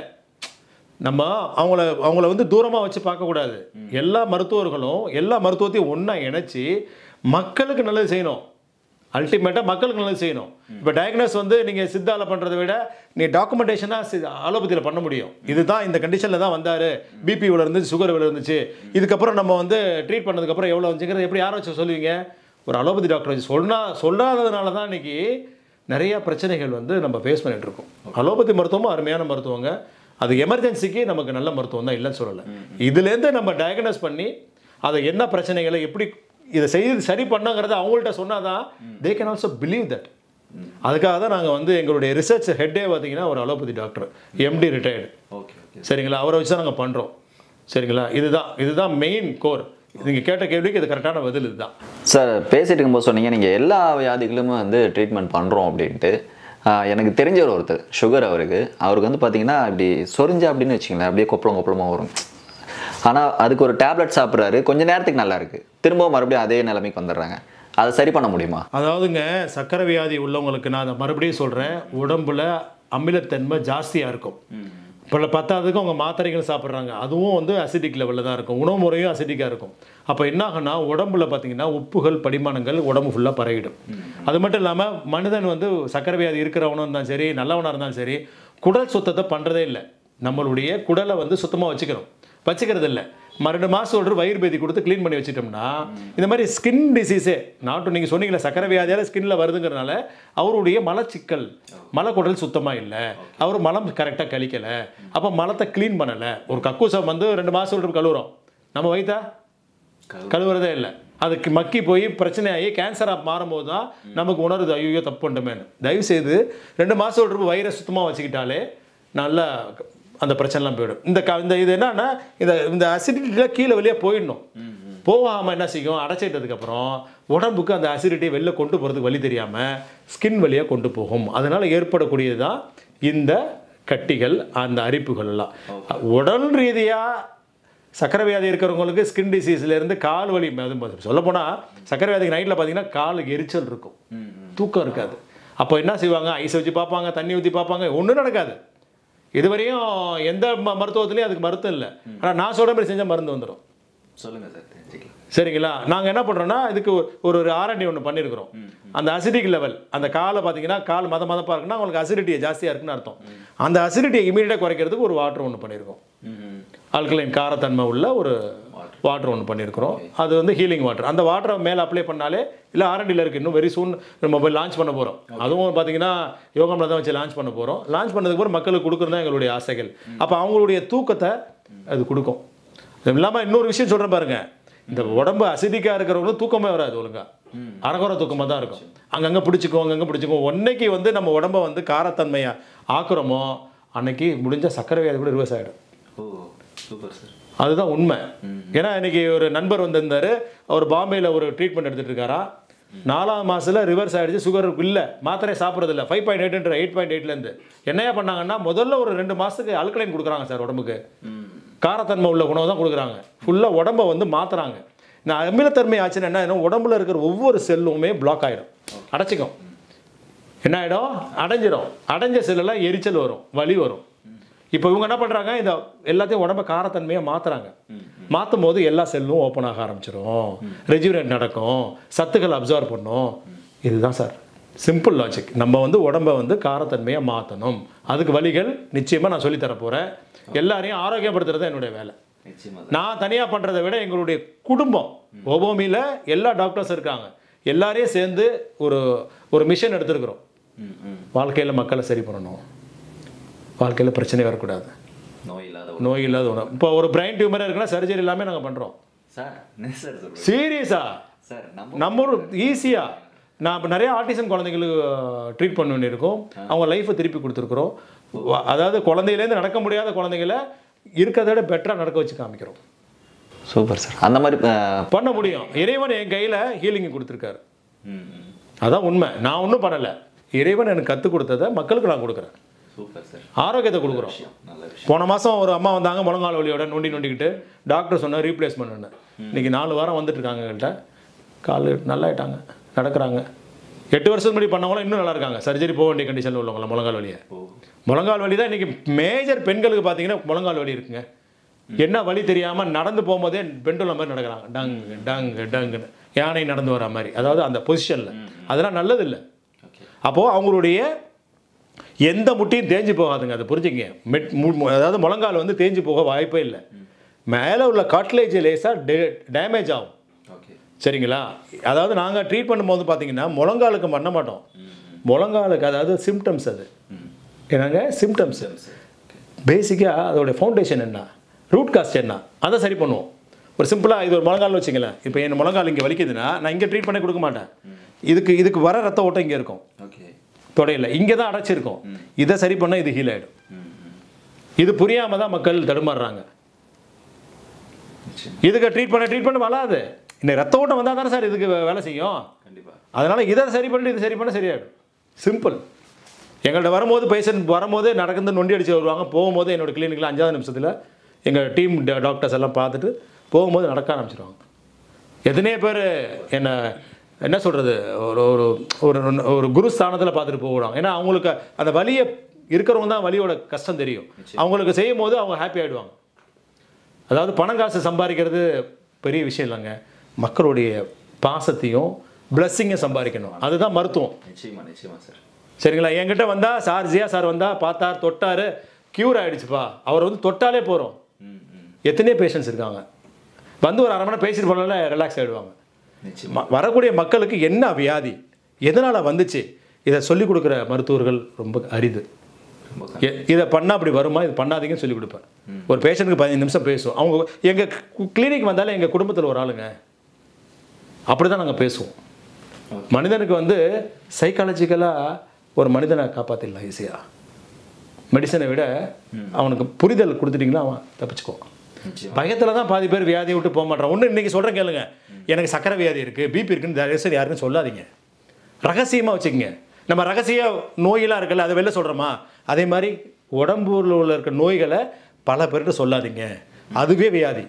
நம்ம அவங்கள அவங்கள வந்து தூரமாக வச்சு பார்க்கக்கூடாது எல்லா மருத்துவர்களும் எல்லா மருத்துவத்தையும் ஒன்றா இணைச்சி மக்களுக்கு நல்லது செய்யணும் அல்டிமேட்டாக மக்களுக்கு நல்லது செய்யணும் இப்போ டயக்னோஸ் வந்து நீங்கள் சித்தாவில் பண்ணுறதை விட நீ டாக்குமெண்டேஷனாக அலோபதியில் பண்ண முடியும் இதுதான் இந்த கண்டிஷனில் தான் வந்தார் பிபி இவ்வளோ இருந்துச்சு சுகர் இவ்வளோ இருந்துச்சு இதுக்கப்புறம் நம்ம வந்து ட்ரீட் பண்ணதுக்கப்புறம் எவ்வளோ வந்துச்சுங்கிறது எப்படி யாரை வச்சு சொல்லுவீங்க ஒரு அலோபதி டாக்டர் வச்சு சொன்னா சொல்லாததுனால தான் இன்னைக்கு நிறைய பிரச்சனைகள் வந்து நம்ம ஃபேஸ் பண்ணிட்டு இருக்கோம் அலோபதி மருத்துவமும் அருமையான மருத்துவங்க அது எமர்ஜென்சிக்கு நமக்கு நல்ல மருத்துவம் தான் இல்லைன்னு சொல்லலை இதுலேருந்து நம்ம டயக்னோஸ் பண்ணி அதை என்ன பிரச்சனைகளை எப்படி இதை செய்து சரி பண்ணங்கிறத அவங்கள்ட்ட சொன்னாதான் they can also believe that அதுக்காக தான் நாங்கள் வந்து எங்களுடைய ரிசர்ச் ஹெட்டே பார்த்தீங்கன்னா ஒரு allopathy doctor MD retired okay okay சரிங்களா அவரை வச்சு தான் நாங்கள் பண்ணுறோம் சரிங்களா இதுதான் இதுதான் மெயின் கோர் நீங்கள் கேட்ட கேள்விக்கு இது கரெக்டான பதில் இதுதான் சார் பேசிட்டு இருக்கும்போது சொன்னீங்க நீங்கள் எல்லா வியாதிகளுமே வந்து ட்ரீட்மெண்ட் பண்ணுறோம் அப்படின்ட்டு ஆஹ் எனக்கு தெரிஞ்சவர் ஒருத்தர் சுகர் அவருக்கு அவருக்கு வந்து பார்த்தீங்கன்னா இப்படி சொரிஞ்சா அப்படின்னு வச்சுங்களேன் அப்படியே கொப்பளம் கொப்பளமாக வரும் ஆனால் அதுக்கு ஒரு டேப்லெட் சாப்பிட்றாரு கொஞ்ச நேரத்துக்கு நல்லா இருக்கு திரும்பவும் மறுபடியும் அதே நிலைமைக்கு வந்துடுறாங்க அதை சரி பண்ண முடியுமா அதாவதுங்க சக்கரை வியாதி உள்ளவங்களுக்கு நான் அதை மறுபடியும் சொல்கிறேன் உடம்புல அமிலத்தன்மை ஜாஸ்தியாக இருக்கும் இப்போ பத்தாவதுக்கு அவங்க மாத்திரைகள் சாப்பிட்றாங்க அதுவும் வந்து அசிடிக் லெவலில் தான் இருக்கும் உணவு முறையும் அசிடிக்காக இருக்கும் அப்போ என்ன ஆகும்னா உடம்புல பார்த்தீங்கன்னா உப்புகள் படிமானங்கள் உடம்பு ஃபுல்லாக பரவிடும் அது மட்டும் இல்லாமல் மனிதன் வந்து சக்கரை வியாதி இருக்கிறவனும் இருந்தாலும் சரி நல்லவனாக இருந்தாலும் சரி குடல் சுத்தத்தை பண்ணுறதே இல்லை நம்மளுடைய குடலை வந்து சுத்தமாக வச்சுக்கிறோம் வச்சுக்கிறது இல்லை மறுபடி மாதம் ஒரு வயிறு பேதி கொடுத்து க்ளீன் பண்ணி வச்சிட்டோம்னா இந்த மாதிரி ஸ்கின் டிசீஸே நாட்டு நீங்கள் சொன்னீங்களே சக்கரை வியாதியால் ஸ்கின்ல வருதுங்கிறனால அவருடைய மலச்சிக்கல் மலக்குடல் சுத்தமாக இல்லை அவர் மலம் கரெக்டாக கழிக்கலை அப்போ மலத்தை க்ளீன் பண்ணலை ஒரு கக்கூசம் வந்து ரெண்டு மாதம் ஒரு கழுவுறோம் நம்ம வயிற்றா கழுவுறதே இல்லை அதுக்கு மக்கி போய் பிரச்சனையாகி கேன்சராக மாறும்போது தான் நமக்கு உணருது ஐயோ தப்பு பண்ணிட்டோமேனு தயவு செய்து ரெண்டு மாதம் ஒரு வயிறை சுத்தமாக வச்சுக்கிட்டாலே நல்லா அந்த பிரச்சனைலாம் போயிடும் இந்த க இந்த இது என்னன்னா இந்த இந்த அசிடிட்டியில் கீழே வெளியே போயிடணும் போகாமல் என்ன செய்யும் அடைச்சிட்டதுக்கப்புறம் உடம்புக்கு அந்த அசிடிட்டி வெளில கொண்டு போகிறதுக்கு வழி தெரியாமல் ஸ்கின் வழியாக கொண்டு போகும் அதனால் ஏற்படக்கூடியது தான் இந்த கட்டிகள் அந்த அரிப்புகள் எல்லாம் உடல் ரீதியாக சக்கரை வியாதி இருக்கிறவங்களுக்கு ஸ்கின் டிசீஸ்லேருந்து கால் வலி சொல்லப்போனால் சக்கரை வியாதிக்கு நைட்டில் பார்த்தீங்கன்னா காலுக்கு எரிச்சல் இருக்கும் தூக்கம் இருக்காது அப்போ என்ன செய்வாங்க ஐஸ் வச்சு பார்ப்பாங்க தண்ணி ஊற்றி பார்ப்பாங்க ஒன்றும் நடக்காது இதுவரையும் எந்த ம மருத்துவத்துலேயும் அதுக்கு மருத்துவம் இல்லை ஆனால் நான் சொல்கிற மாதிரி செஞ்சால் மருந்து வந்துடும் சொல்லுங்கள் சார் தெரிஞ்சுக்கலாம் சரிங்களா நாங்கள் என்ன பண்ணுறோன்னா இதுக்கு ஒரு- ஒரு ஒரு ஆர்என்டி ஒன்று பண்ணியிருக்கிறோம் அந்த அசிடிக் லெவல் அந்த காலை பார்த்தீங்கன்னா கால் மத மதப்பாக இருக்குன்னா உங்களுக்கு அசிடிட்டி ஜாஸ்தியாக இருக்குன்னு அர்த்தம் அந்த அசிடிட்டியை இமீடியட்டாக குறைக்கிறதுக்கு ஒரு வாட்டர் ஒன்று பண்ணியிருக்கோம் ஆல்கலைன் காரத்தன்மை உள்ள ஒரு வாட்டர் ஒன்று பண்ணியிருக்கிறோம் அது வந்து ஹீலிங் வாட்டர் அந்த வாட்டரை மேலே அப்ளை பண்ணாலே இல்லை ஆர்என்டியில் இருக்குது இன்னும் வெரி சூன் நம்ம போய் லான்ச் பண்ண போகிறோம் அதுவும் பார்த்தீங்கன்னா யோகாமில் தான் வச்சு லான்ச் பண்ண போகிறோம் லான்ச் பண்ணதுக்கு அப்புறம் மக்களுக்கு கொடுக்குறது தான் எங்களுடைய ஆசைகள் அப்போ அவங்களுடைய தூக்கத்தை அது கொடுக்கும் இது இல்லாமல் இன்னொரு விஷயம் சொல்கிறேன் பாருங்க இந்த உடம்பு அசிடிக்காக இருக்கிறவங்களும் தூக்கமே வராது ஒழுங்கா அரகுற தூக்கமாக தான் இருக்கும் அங்கங்கே பிடிச்சிக்கும் அங்கங்கே பிடிச்சிக்கும் ஒன்னைக்கு வந்து நம்ம உடம்ப வந்து காரத்தன்மையை ஆக்குறோமோ அன்னைக்கு முடிஞ்ச சக்கரை வியாதி கூட ரிவர்ஸ் ஆகிடும் ஓ சூப்பர் சார் அதுதான் உண்மை ஏன்னா இன்னைக்கு ஒரு நண்பர் வந்திருந்தாரு அவர் பாம்பேயில் ஒரு ட்ரீட்மெண்ட் எடுத்துட்டு இருக்காரா நாலாம் மாசத்துல ரிவர்ஸ் ஆயிடுச்சு சுகர் இல்லை மாத்திரை சாப்பிட்றது இல்லை ஃபைவ் பாயிண்ட் எயிட்ன்ற எயிட் பாயிண்ட் எயிட்லேருந்து என்னையா பண்ணாங்கன்னா முதல்ல ஒரு ரெண்டு மாதத்துக்கு அல்கலைன் கொடுக்குறாங்க சார் உடம்புக்கு காரத்தன்மை உள்ள உணவு தான் கொடுக்குறாங்க ஃபுல்லாக உடம்பை வந்து மாத்துறாங்க நான் அமிலத்தன்மை ஆச்சுன்னா என்ன ஆயிடும்? உடம்புல இருக்கிற ஒவ்வொரு செல்லுமே பிளாக் ஆயிடும் அடைச்சிக்கும் என்ன ஆகிடும் அடைஞ்சிரும் அடைஞ்ச செல்லெல்லாம் எரிச்சல் வரும் வலி வரும் இப்போ இவங்க என்ன பண்ணுறாங்க இந்த எல்லாத்தையும் உடம்ப காரத்தன்மையாக மாற்றுறாங்க மாற்றும் போது எல்லா செல்லும் ஓப்பன் ஆக ஆரம்பிச்சிடும் ரெஜுவரேட் நடக்கும் சத்துக்கள் அப்சர்வ் பண்ணும் இதுதான் சார் சிம்பிள் லாஜிக் நம்ம வந்து உடம்ப வந்து காரத்தன்மையாக மாற்றணும் அதுக்கு வழிகள் நிச்சயமாக நான் சொல்லித் தர போகிறேன் எல்லாரையும் ஆரோக்கியப்படுத்துறது தான் என்னுடைய வேலை நிச்சயமா நான் தனியாக பண்ணுறதை விட எங்களுடைய குடும்பம் ஒபோமியில் எல்லா டாக்டர்ஸ் இருக்காங்க எல்லாரையும் சேர்ந்து ஒரு ஒரு மிஷன் எடுத்திருக்கிறோம் ம் ம் வாழ்க்கையில் மக்களை சரி பண்ணணும் வாழ்க்கையில் பிரச்சனை வரக்கூடாது நோய் இல்லாத நோய் இல்லாத உணவு இப்போ ஒரு பிரைன் டியூமராக இருக்குன்னா சர்ஜரி எல்லாமே நாங்கள் பண்ணுறோம் சார் என்ன சார் சொல்றீங்க சீரியஸா சார் நம்ம நம்ம ஒரு ஈஸியாக நான் இப்போ நிறைய ஆட்டிசம் குழந்தைங்களுக்கு ட்ரீட் பண்ண வேண்டியிருக்கும் அவங்க லைஃப்பை திருப்பி கொடுத்துருக்குறோம் வ- அதாவது குழந்தையிலேருந்து நடக்க முடியாத குழந்தைங்கள இருக்கிறத விட பெட்டராக நடக்க வச்சு காமிக்கிறோம் சூப்பர் சார் அந்த மாதிரி அஹ், பண்ண முடியும் இறைவன் என் கையில் ஹீலிங் கொடுத்துருக்காரு ம் ம் அதான் உண்மை நான் ஒன்றும் பண்ணலை இறைவன் எனக்கு கற்றுக் கொடுத்ததை மக்களுக்கு நான் கொடுக்குறேன் சூப்பர் சார் ஆரோக்கியத்தை கொடுக்குறோம் நல்ல விஷயம் போன மாதம் ஒரு அம்மா வந்தாங்க முழங்கால் வலியோட நொண்டி நொண்டிக்கிட்டு டாக்டர் சொன்ன ரீப்ளேஸ் பண்ணுன்னு இன்னைக்கு நாலு வாரம் வந்துட்டு இருக்காங்க எங்கள்கிட்ட கால் நல்லா ஆயிட்டாங்க நடக்கிறாங்க எட்டு வருஷத்துக்கு முன்னாடி பண்ணவங்களும் இன்னும் நல்லா இருக்காங்க சர்ஜரி போக வேண்டிய கண்டிஷனில் உள்ளவங்கள முழங்கால் வலியை ஓ முழங்கால் வலி தான் இன்றைக்கி மேஜர் பெண்களுக்கு பார்த்தீங்கன்னா முழங்கால் வலி இருக்குங்க என்ன வழி தெரியாமல் நடந்து போகும்போதே பெண்டுள்ள மாதிரி நடக்கிறாங்க டங்கு டங்கு டங்குன்னு யானை நடந்து வர மாதிரி அதாவது அந்த பொசிஷனில் அதெல்லாம் நல்லது இல்லை ஓகே அப்போது அவங்களுடைய எந்த முட்டியும் தேஞ்சு போகாதுங்க அதை புரிஞ்சுங்க மெட் மு- மு- அதாவது முழங்கால் வந்து தேஞ்சு போக வாய்ப்பே இல்லை மேலே உள்ள காட்லேஜ் லேசாக டே டேமேஜ் ஆகும் ஓகே சரிங்களா அதாவது நாங்கள் ட்ரீட் பண்ணும்போது பார்த்தீங்கன்னா முழங்காலுக்கு பண்ண மாட்டோம் முழங்காலுக்கு அதாவது சிம்டம்ஸ் அது என்னங்க சிம்டம்ஸ் பேசிக்காக அதோடைய ஃபவுண்டேஷன் என்ன ரூட் காஸ்ட் என்ன அதை சரி பண்ணுவோம் ஒரு சிம்பிளாக இது ஒரு முழங்கால் வச்சுங்களேன் இப்போ என் முழங்கால் இங்கே வலிக்குதுன்னா நான் இங்கே ட்ரீட் பண்ணி கொடுக்க மாட்டேன் இதுக்கு இதுக்கு வர ரத்த ஓட்டம் இங்கே இருக்கும் ஓகே தொடையில் இங்கே தான் அடைச்சிருக்கும் இதை சரி பண்ணால் இது ஹீல் ஆகிடும் ம் ம் இது புரியாமல் தான் மக்கள் தடுமாறுறாங்க நிச்சயம் இதுக்கு ட்ரீட் பண்ண ட்ரீட் பண்ண வளாது இந்த ரத்த ஓட்டம் வந்தால் தானே சார் இதுக்கு வே- வேலை செய்யும் கண்டிப்பா அதனால் இதை சரி பண்ணிட்டு இது சரி பண்ண சரியாயிடும் சிம்பிள் எங்கள்கிட்ட வரும்போது பேஷண்ட் வரும்போது நடக்குது நொண்டி அடிச்சு வருவாங்க போகும்போது என்னோட கிளினிக்கில் அஞ்சாவது நிமிஷத்தில் எங்கள் டீம் டாக்டர்ஸ் எல்லாம் பார்த்துட்டு போகும்போது நடக்க ஆரம்பிச்சிருவாங்க எத்தனையோ பேர் என்ன என்ன சொல்கிறது ஒரு ஒரு ஒரு ஒரு குரு ஸ்தானத்தில் பார்த்துட்டு போகிறாங்க ஏன்னா அவங்களுக்கு அந்த வலியை இருக்கிறவங்க தான் வலியோட கஷ்டம் தெரியும் அவங்களுக்கு செய்யும் போது அவங்க ஹாப்பி ஆகிடுவாங்க அதாவது பணம் காசு சம்பாதிக்கிறது பெரிய விஷயம் இல்லைங்க மக்களுடைய பாசத்தையும் பிளஸ்ஸிங்கை சம்பாதிக்கணும் அதுதான் மருத்துவம் நிச்சயமா நிச்சயமா சார் சரிங்களா என்கிட்ட வந்தால் சார் ஜியா சார் வந்தால் பார்த்தார் தொட்டார் க்யூர் ஆகிடுச்சுப்பா அவர் வந்து தொட்டாலே போகிறோம் ம் ம் எத்தனையோ பேஷண்ட்ஸ் இருக்காங்க வந்து ஒரு அரை மணி நேரம் பேசிட்டு போனால ரிலாக்ஸ் ஆகிடுவாங்க நிச்சயம் ம- வரக்கூடிய மக்களுக்கு என்ன வியாதி எதனால் வந்துச்சு இதை சொல்லிக் கொடுக்குற மருத்துவர்கள் ரொம்ப அரிது ரொம்ப எ- இதை பண்ணால் அப்படி வருமா இது பண்ணாதீங்கன்னு சொல்லி கொடுப்பேன் ஒரு பேஷண்ட்டுக்கு பதினஞ்சு நிமிஷம் பேசுவோம் அவங்க எங்கள் கிளினிக் வந்தாலே எங்கள் குடும்பத்தில் ஒரு ஆளுங்க அப்படி தான் நாங்கள் பேசுவோம் Okay. மனிதனுக்கு வந்து சைக்காலஜிக்கலாக ஒரு மனிதனை காப்பாற்றிடலாம் ஈஸியாக மெடிசனை விட அவனுக்கு புரிதல் கொடுத்துட்டிங்கன்னா அவன் தப்பிச்சுக்குவான் நிச்சயம் பயத்தில் தான் பாதி பேர் வியாதியை விட்டு போக மாட்டான் ஒன்று இன்றைக்கி சொல்கிறேன் கேளுங்க எனக்கு சக்கரை வியாதி இருக்குது பிபி இருக்குன்னு தயவுசெய்து யாருக்கும் சொல்லாதீங்க ரகசியமாக வச்சுக்கோங்க நம்ம ரகசிய நோயெல்லாம் இருக்குல்ல அதை வெளில சொல்கிறோமா அதே மாதிரி உடம்புல உள்ள இருக்க நோய்களை பல பேர்கிட்ட சொல்லாதீங்க அதுவே வியாதி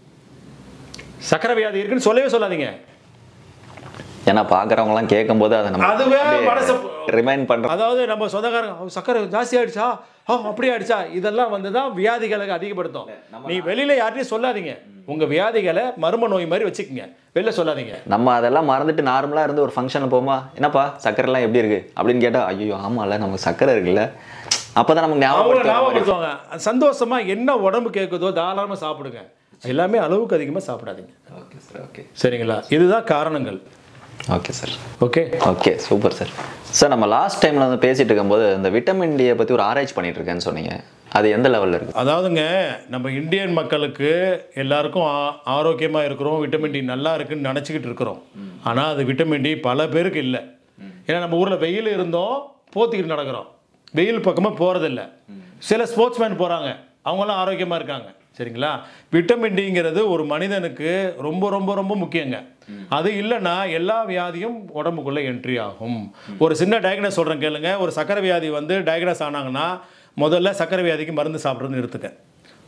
சக்கரை வியாதி இருக்குன்னு சொல்லவே சொல்லாதீங்க ஏன்னா பார்க்குறவங்களாம் கேட்கும்போது அதை அதுவே நம்ம மனசு ரிமைண்ட் பண்ணுறோம் அதாவது நம்ம சொந்தக்காரங்க "அவ சக்கரை ஜாஸ்தி ஆயிடுச்சா ஓ அப்படி ஆயிடுச்சா இதெல்லாம் வந்து தான் வியாதிகளுக்கு அதிகப்படுத்தும் நீ வெளியில யார்ட்டையும் சொல்லாதீங்க உங்க வியாதிகளை மர்ம நோய் மாதிரி வச்சுக்கோங்க வெளில சொல்லாதீங்க நம்ம அதெல்லாம் மறந்துட்டு நார்மலாக இருந்து ஒரு ஃபங்க்ஷனில் போமா என்னப்பா சக்கரைலாம் எப்படி இருக்கு அப்படின்னு கேட்டால் ஐயோ ஆமாம்ல நமக்கு சக்கரை இருக்குல்ல அப்போ தான் நமக்கு அவங்கள ஞாபகம் ஞாபகப்படுத்துவாங்க சந்தோஷமா என்ன உடம்பு கேட்குதோ தாராளமா சாப்பிடுங்க எல்லாமே அளவுக்கு அதிகமா சாப்பிடாதீங்க ஓகே சார் ஓகே சரிங்களா இதுதான் காரணங்கள் okay sir okay okay super sir sir நம்ம லாஸ்ட் டைமில் வந்து பேசிட்டு இருக்கும்போது இந்த விட்டமின் டியை பற்றி ஒரு ஆராய்ச்சி பண்ணிட்டு இருக்கேன்னு சொன்னீங்க அது எந்த லெவலில் இருக்கு அதாவதுங்க நம்ம இந்தியன் மக்களுக்கு எல்லாருக்கும் ஆ- ஆரோக்கியமா இருக்கிறோம் விட்டமின் டி நல்லா இருக்குன்னு நினச்சிக்கிட்டு இருக்கிறோம் ஆனா அது விட்டமின் டி பல பேருக்கு இல்லை ஏன்னா நம்ம ஊர்ல வெயில் இருந்தோம் போத்திக்கிட்டு நடக்கிறோம் வெயில் பக்கமா போறதில்ல சில ஸ்போர்ட்ஸ்மேன் போறாங்க அவங்களாம் ஆரோக்கியமா இருக்காங்க சரிங்களா விட்டமின் டிங்கிறது ஒரு மனிதனுக்கு ரொம்ப ரொம்ப ரொம்ப முக்கியங்க அது இல்லைன்னா எல்லா வியாதியும் உடம்புக்குள்ள என்ட்ரி ஆகும் ஒரு சின்ன டயக்னஸ் சொல்றேன் கேளுங்க ஒரு சக்கரை வியாதி வந்து டயக்னஸ் ஆனாங்கன்னா முதல்ல சக்கரை வியாதிக்கு மருந்து சாப்பிட்றது நிறுத்துக்க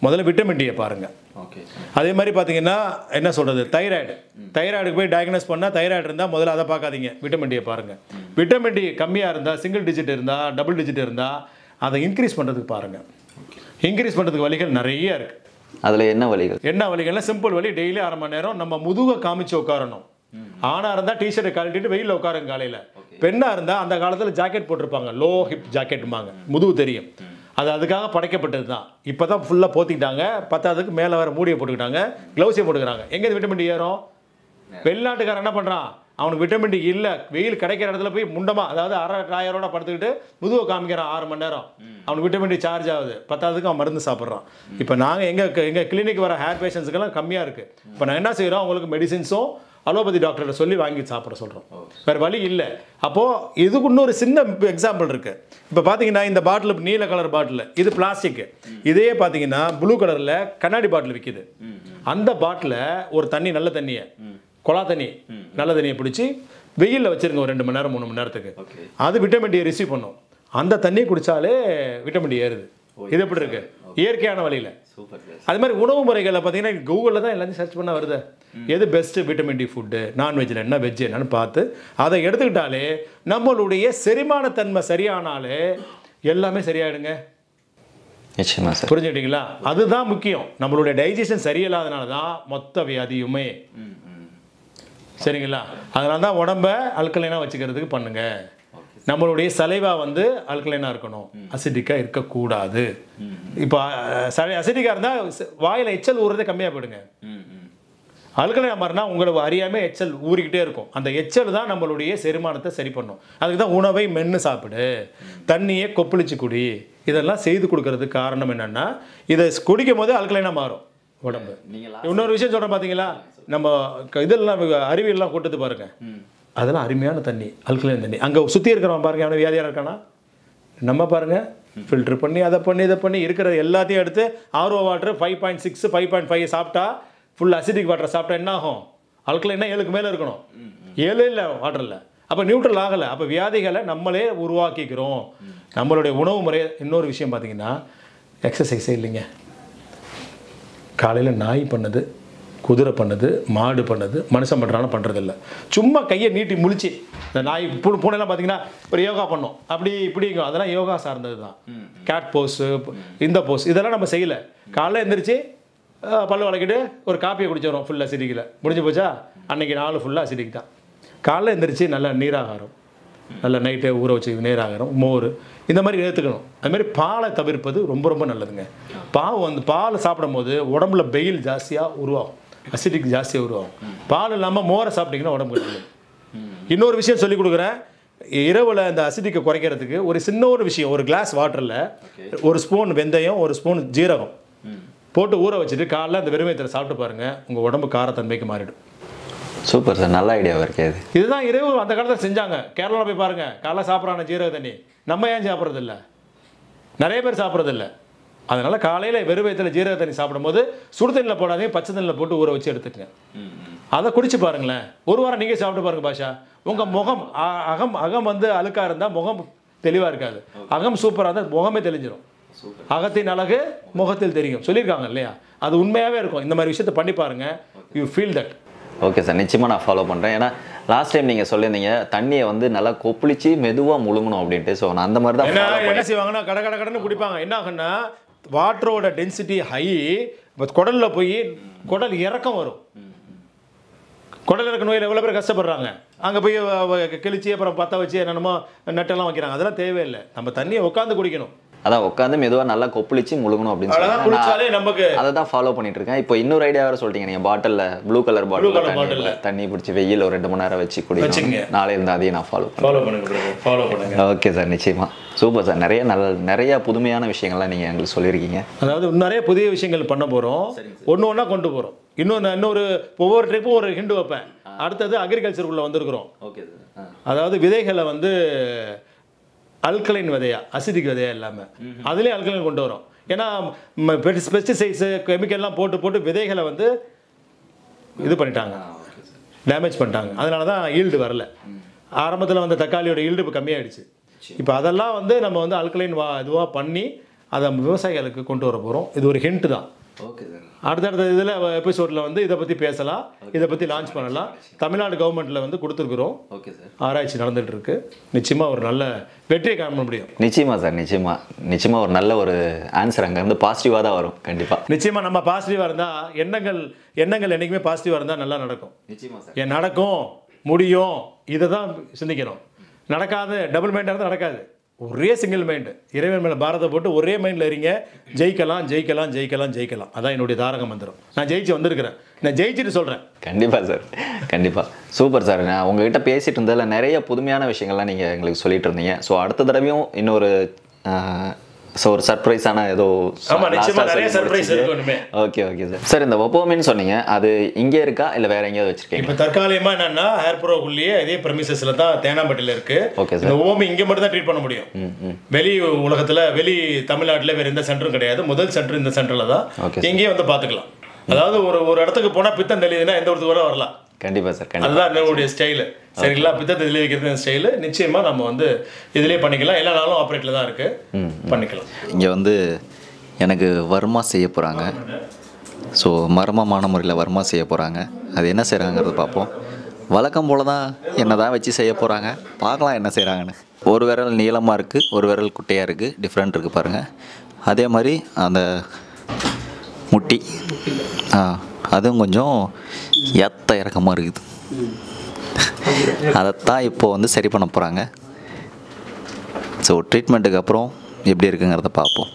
முதல்ல விட்டமின் டியை பாருங்கள் ஓகே அதே மாதிரி பார்த்தீங்கன்னா என்ன சொல்கிறது தைராய்டு தைராய்டுக்கு போய் டயக்னோஸ் பண்ணால் தைராய்டு இருந்தால் முதல்ல அதை பார்க்காதீங்க விட்டமின் டியை பாருங்கள் விட்டமின் டி கம்மியாக இருந்தால் சிங்கிள் டிஜிட் இருந்தால் டபுள் டிஜிட் இருந்தால் அதை இன்க்ரீஸ் பண்ணுறதுக்கு பாருங்கள் இன்க்ரீஸ் பண்ணுறதுக்கு வழிகள் நிறைய இருக்குது அதில் என்ன வழிகள் என்ன வழிகள்னா சிம்பிள் வழி டெய்லி அரை மணி நேரம் நம்ம முதுகை காமிச்சு உட்காரணும் ஆணாக இருந்தால் டிஷர்ட்டை கழட்டிட்டு வெயிலில் உட்காருங்க காலையில் பெண்ணாக இருந்தால் அந்த காலத்தில் ஜாக்கெட் போட்டிருப்பாங்க லோ ஹிப் ஜாக்கெட்டுமாங்க முதுகு தெரியும் அது அதுக்காக படைக்கப்பட்டது தான் இப்போ தான் ஃபுல்லாக போத்திக்கிட்டாங்க பத்தாவதுக்கு மேலே வர மூடியை போட்டுக்கிட்டாங்க க்ளவுஸே போட்டுக்கிறாங்க எங்கே விட்டமின் டி ஏறும் வெளிநாட்டுக்காரன் என்ன பண்ணுறான் அவனுக்கு விட்டமின் டி இல்லை வெயில் கிடைக்கிற இடத்துல போய் முண்டமா அதாவது அரை டாயரோட படுத்துக்கிட்டு முதுவை காமிக்கிறான் ஆறு மணி நேரம் அவனுக்கு விட்டமின் டி சார்ஜ் ஆகுது பத்தாவதுக்கு அவன் மருந்து சாப்பிட்றான் இப்போ நாங்கள் எங்கள் எங்கள் கிளினிக் வர ஹேர் பேஷண்ட்ஸுக்கெல்லாம் கம்மியாக இருக்குது இப்போ நாங்கள் என்ன செய்கிறோம் அவங்களுக்கு மெடிசின்ஸும் அலோபதி டாக்டர்கிட்ட சொல்லி வாங்கி சாப்பிட சொல்கிறோம் வேறு வழி இல்லை அப்போது இதுக்கு இன்னொரு சின்ன எக்ஸாம்பிள் இருக்குது இப்போ பார்த்தீங்கன்னா இந்த பாட்டில் நீல கலர் பாட்டில் இது பிளாஸ்டிக் இதே பார்த்தீங்கன்னா ப்ளூ கலரில் கண்ணாடி பாட்டில் விற்கிது அந்த பாட்டில் ஒரு தண்ணி நல்ல தண்ணியை குழா தண்ணி நல்ல தண்ணியை பிடிச்சி வெயிலில் வச்சிருங்க ஒரு ரெண்டு மணி நேரம் மூணு மணி நேரத்துக்கு ஓகே அது விட்டமின் டியை ரிசீவ் பண்ணும் அந்த தண்ணியை குடித்தாலே விட்டமின் டி ஏறுது இது எப்படி இருக்கு இயற்கையான வழியில் சூப்பர் சார் அது மாதிரி உணவு முறைகளில் பார்த்தீங்கன்னா கூகுளில் தான் எல்லாத்தையும் சர்ச் பண்ண வருது எது பெஸ்ட்டு விட்டமின் டி ஃபுட்டு நான்வெஜ்ஜில் என்ன வெஜ் என்னன்னு பார்த்து அதை எடுத்துக்கிட்டாலே நம்மளுடைய செரிமானத்தன்மை சரியானாலே எல்லாமே சரியாயிடுங்க நிச்சயமா சார் புரிஞ்சுக்கிட்டீங்களா அதுதான் முக்கியம் நம்மளுடைய டைஜஷன் சரியில்லாதனால தான் மொத்த வியாதியுமே சரிங்களா அதனால தான் உடம்ப அல்கலைனாக வச்சுக்கிறதுக்கு பண்ணுங்க நம்மளுடைய சலைவா வந்து அல்கலைனாக இருக்கணும் அசிடிக்காக இருக்கக்கூடாது இப்போ அசிடிக்காக இருந்தால் வாயில் எச்சல் ஊறுறதே கம்மியாக போயிடுங்க அல்கலைனா மாதிரினா உங்களை அறியாமல் எச்சல் ஊறிக்கிட்டே இருக்கும் அந்த எச்சல் தான் நம்மளுடைய செரிமானத்தை சரி பண்ணும் அதுக்கு தான் உணவை மென்று சாப்பிடு தண்ணியை கொப்பளிச்சு குடி இதெல்லாம் செய்து கொடுக்கறதுக்கு காரணம் என்னென்னா இதை குடிக்கும் போது அல்கலைனா மாறும் உடம்பு நீங்கள் இன்னொரு விஷயம் சொல்கிறேன் பார்த்தீங்களா நம்ம க- இதெல்லாம் அறிவியல்லாம் கொட்டது பாருங்க அதெல்லாம் அருமையான தண்ணி அல்கலைன் தண்ணி அங்கே சுற்றி இருக்கிறவன் பாருங்க அவன் வியாதியாக இருக்கானா நம்ம பாருங்க ஃபில்டர் பண்ணி அதை பண்ணி இதை பண்ணி இருக்கிற எல்லாத்தையும் எடுத்து RO water five point six five point five சாப்பிட்டா ஃபுல் அசிடிக் வாட்டர் சாப்பிட்டா என்ன ஆகும் அல்கலைன்னா ஏழுக்கு மேலே இருக்கணும் ஏழு இல்லை வாட்டரில் அப்போ நியூட்ரல் ஆகலை அப்போ வியாதிகளை நம்மளே உருவாக்கிக்கிறோம் நம்மளுடைய உணவு முறை இன்னொரு விஷயம் பார்த்தீங்கன்னா எக்ஸசைஸே இல்லைங்க காலையில் நாய் பண்ணுது குதிரை பண்ணுது மாடு பண்ணுது மனுஷன் பண்ணுறான்னு பண்ணுறதில்ல சும்மா கையை நீட்டி முழிச்சு இந்த நாய் பூ பூனைலாம் பார்த்தீங்கன்னா ஒரு யோகா பண்ணோம் அப்படி இப்படிங்க அதெல்லாம் யோகா சார்ந்தது தான் கேட் போஸு இந்த போஸ் இதெல்லாம் நம்ம செய்யலை காலைல எந்திரிச்சு அஹ், பல்லு வளக்கிட்டு ஒரு காப்பியை குடிச்சிடும் ஃபுல் அசிடிக்கில் முடிஞ்சு போச்சா அன்னைக்கு நாள் ஃபுல்லாக அசிடிக் தான் காலைல எந்திரிச்சு நல்ல நீராகாரம் நல்ல நைட்டே ஊற வச்சு நீராகாரம் மோர் இந்த மாதிரி ஏற்றுக்கணும் அது மாதிரி பாலை தவிர்ப்பது ரொம்ப ரொம்ப நல்லதுங்க பாவு வந்து பால் சாப்பிடும்போது உடம்புல வெயில் ஜாஸ்தியாக உருவாகும் அசிடிக் ஜாஸ்தியாக உருவாகும் பால் இல்லாமல் மோரை சாப்பிட்டீங்கன்னா உடம்புக்கு நல்லது இன்னொரு விஷயம் சொல்லி கொடுக்குறேன் இரவில் இந்த அசிடிக்கை குறைக்கிறதுக்கு ஒரு சின்ன ஒரு விஷயம் ஒரு கிளாஸ் வாட்டரில் ஒரு ஸ்பூன் வெந்தயம் ஒரு ஸ்பூன் ஜீரகம் போட்டு ஊற வச்சுட்டு காலைல அந்த வெறுமையத்தில் சாப்பிட்டு பாருங்க உங்கள் உடம்பு காரத்தன்மைக்கு மாறிடும் சூப்பர் சார் நல்ல ஐடியாவாக இருக்கே இது இதுதான் இரவு அந்த காலத்தில் செஞ்சாங்க கேரளாவில் போய் பாருங்க காலைல சாப்பிட்றான ஜீரக தண்ணி நம்ம ஏன் சாப்பிட்றதில்ல நிறைய பேர் சாப்பிட்றதில்ல அதனால காலையில் வெறும் வயித்துல ஜீரக தண்ணி சாப்பிடும்போது சுடு தண்ணியில் போடாதீங்க பச்சை தண்ணியில் போட்டு ஊற வச்சு எடுத்துக்கங்க அதை குடிச்சு பாருங்களேன் ஒரு வாரம் நீங்கள் சாப்பிட்டு பாருங்க பாஷா உங்கள் முகம் அ- அகம் அகம் வந்து அழுக்காக இருந்தால் முகம் தெளிவாக இருக்காது அகம் சூப்பராக இருந்தால் முகமே தெளிஞ்சிரும் அகத்தின் அழகு முகத்தில் தெரியும் சொல்லியிருக்காங்க இல்லையா அது உண்மையாகவே இருக்கும் இந்த மாதிரி விஷயத்தை பண்ணி பாருங்க you feel that okay sir நிச்சயமாக நான் ஃபாலோ பண்ணுறேன் ஏன்னா லாஸ்ட் டைம் நீங்கள் சொல்லியிருந்தீங்க தண்ணியை வந்து நல்லா கொப்பளிச்சு மெதுவாக முழுங்கணும் அப்படின்ட்டு ஸோ நான் அந்த மாதிரி தான் என்ன follow பண்ணேன். என்ன செய்வாங்கன்னா கட கட கடன்னு குடிப்பாங்க என்ன ஆகுன்னா வாட்டரோட டென்சிட்டி ஹை இப்போ குடல்ல போய் குடல் இறக்கம் வரும் குடல் இறக்க நோயில் எவ்வளோ பேர் கஷ்டப்படுறாங்க அங்கே போய் வ- வ- கிழிச்சு அப்புறம் பற்ற வச்சு என்னென்னமோ நட்டெல்லாம் வைக்கிறாங்க அதெல்லாம் தேவையில்லை நம்ம தண்ணியை உட்காந்து குடிக்கணும் அதான் உட்காந்து மெதுவாக நல்லா கொப்பளிச்சு முழுங்கணும் அப்படின்னு அழகாக சொல்லி குடிச்சாலே நமக்கு அதை தான் ஃபாலோ பண்ணிட்டு இருக்கேன் இப்போ இன்னொரு ஐடியா வேறு சொல்லிட்டீங்க நீங்கள் பாட்டிலில் blue colour colour bottle bottle ல. தண்ணி பிடிச்சி வெயில் ஒரு ரெண்டு மணி நேரம் வச்சு வச்சுக்கங்க. குடிக்கணும் நாளை இருந்து அதையும் நான் ஃபாலோ பண்ணுறேன் ஃபாலோ பண்ணுங்க ஃபாலோ பண்ணுங்க ஓகே சார் நிச்சயமா சூப்பர் சார் நிறைய நல்ல நிறைய புதுமையான விஷயங்கள்லாம் நீங்கள் எங்களுக்கு சொல்லியிருக்கீங்க அதாவது நிறைய புதிய விஷயங்கள் பண்ண போகிறோம் ஒன்று ஒன்றா கொண்டு போகிறோம் இன்னொன்று இன்னொரு ஒவ்வொரு ட்ரிப்பும் ஒரு ஹிண்டு வைப்பேன் அடுத்தது அக்ரிகல்ச்சருக்குள்ளே வந்திருக்கிறோம் ஓகே சார் அதாவது விதைகளை வந்து அல்கலைன் விதையா அசிடிக் விதையா இல்லாமல் அதுலேயே அல்கலைன் கொண்டு வரும் ஏன்னா பெஸ்டிசைட்ஸு கெமிக்கல்லாம் போட்டு போட்டு விதைகளை வந்து இது பண்ணிட்டாங்க டேமேஜ் பண்ணிட்டாங்க அதனால தான் ஈல்டு வரல ஆரம்பத்தில் வந்த தக்காளியோட ஈல்டு இப்போ கம்மியாயிடுச்சு இப்போ அதெல்லாம் வந்து நம்ம வந்து அல்கலைன் வா இதுவாக பண்ணி அதை நம்ம விவசாயிகளுக்கு கொண்டு வர போகிறோம் இது ஒரு ஹிண்ட் தான் ஓகே சார் அடுத்தடுத்த இதில் எபிசோடில் வந்து இதை பற்றி பேசலாம் இதை பற்றி லான்ச் பண்ணலாம் தமிழ்நாடு கவர்மெண்ட்டில் வந்து கொடுத்துருக்குறோம் ஓகே சார் ஆராய்ச்சி நடந்துட்டு இருக்கு நிச்சயமாக ஒரு நல்ல வெற்றியை காண முடியும் நிச்சயமா சார் நிச்சயமா நிச்சயமா ஒரு நல்ல ஒரு ஆன்சர் அங்கேருந்து பாசிட்டிவாக தான் வரும் கண்டிப்பாக நிச்சயமாக நம்ம பாசிட்டிவாக இருந்தால் எண்ணங்கள் எண்ணங்கள் என்றைக்குமே பாசிட்டிவாக இருந்தால் நல்லா நடக்கும் நிச்சயமா சார் ஏன் நடக்கும் முடியும் இதை தான் சிந்திக்கணும் நடக்காது டபுள் மைண்டாக இருந்தால் நடக்காது ஒரே சிங்கிள் மைண்டு இறைவன் மேலே பாரத்தை போட்டு ஒரே மைண்டில் இருங்க ஜெயிக்கலாம் ஜெயிக்கலாம் ஜெயிக்கலாம் ஜெயிக்கலாம் அதான் என்னுடைய தாரக மந்திரம் நான் ஜெயிச்சு வந்திருக்கிறேன் நான் ஜெயிச்சுட்டு சொல்கிறேன் கண்டிப்பாக சார் கண்டிப்பாக சூப்பர் சார் நான் உங்ககிட்ட பேசிட்டு இருந்ததில் நிறைய புதுமையான விஷயங்கள்லாம் நீங்கள் எங்களுக்கு சொல்லிட்டு இருந்தீங்க ஸோ அடுத்த தடவையும் இன்னொரு ஸோ ஒரு சர்ப்ரைஸான ஏதோ ஆமா, நிச்சயமா நிறைய surprise இருக்கும் இனிமே. ஓகே ஓகே சார் சார் இந்த ஒப்போமின்னு சொன்னீங்க அது இங்கே இருக்கா இல்லை வேற எங்கேயாவது வச்சிருக்கீங்க இப்போ தற்காலிகமாக என்னன்னா ஹேர் ப்ரோக்குள்ளேயே இதே ப்ரெமிசஸில் தான் தேனாம்பட்டியில் இருக்கு Okay, sir. இந்த ஓமி இங்கே மட்டும் தான் ட்ரீட் பண்ண முடியும் ம் ம் வெளி உலகத்தில் வெளி தமிழ்நாட்டில் வேறு எந்த சென்டரும் கிடையாது முதல் சென்டர் இந்த சென்டரில் தான் Okay, எங்கேயும் வந்து பார்த்துக்கலாம் அதாவது ஒரு ஒரு இடத்துக்கு போனால் பித்தம் தெளியுதுன்னா எந்த இடத்துக்கு கூட வரலாம் கண்டிப்பாக சார் கண்டிப்பாக அதுதான் என்னுடைய ஸ்டைலு சரிங்களா பித்தத்தை இதிலே வைக்கிறது ஸ்டைலு நிச்சயமாக நம்ம வந்து இதிலே பண்ணிக்கலாம் எல்லா நாளும் ஆப்ரேட்டில் தான் இருக்குது பண்ணிக்கலாம் இங்கே வந்து எனக்கு வர்மா செய்ய போகிறாங்க ஸோ மர்மமான முறையில் வர்மா செய்ய போகிறாங்க அது என்ன செய்கிறாங்கிறத பார்ப்போம் வழக்கம் போல தான் என்ன தான் வச்சு செய்ய போகிறாங்க பார்க்கலாம் என்ன செய்கிறாங்கன்னு ஒரு விரல் நீளமாக இருக்குது ஒரு விரல் குட்டையாக இருக்குது டிஃப்ரெண்ட் இருக்குது பாருங்கள் அதே மாதிரி அந்த முட்டி ஆ அதுவும் கொஞ்சம் ஏத்த இறக்கமாக இருக்குது அதைத்தான் இப்போது வந்து சரி பண்ண போகிறாங்க ஸோ ட்ரீட்மெண்ட்டுக்கு அப்புறம் எப்படி இருக்குங்கிறத பார்ப்போம்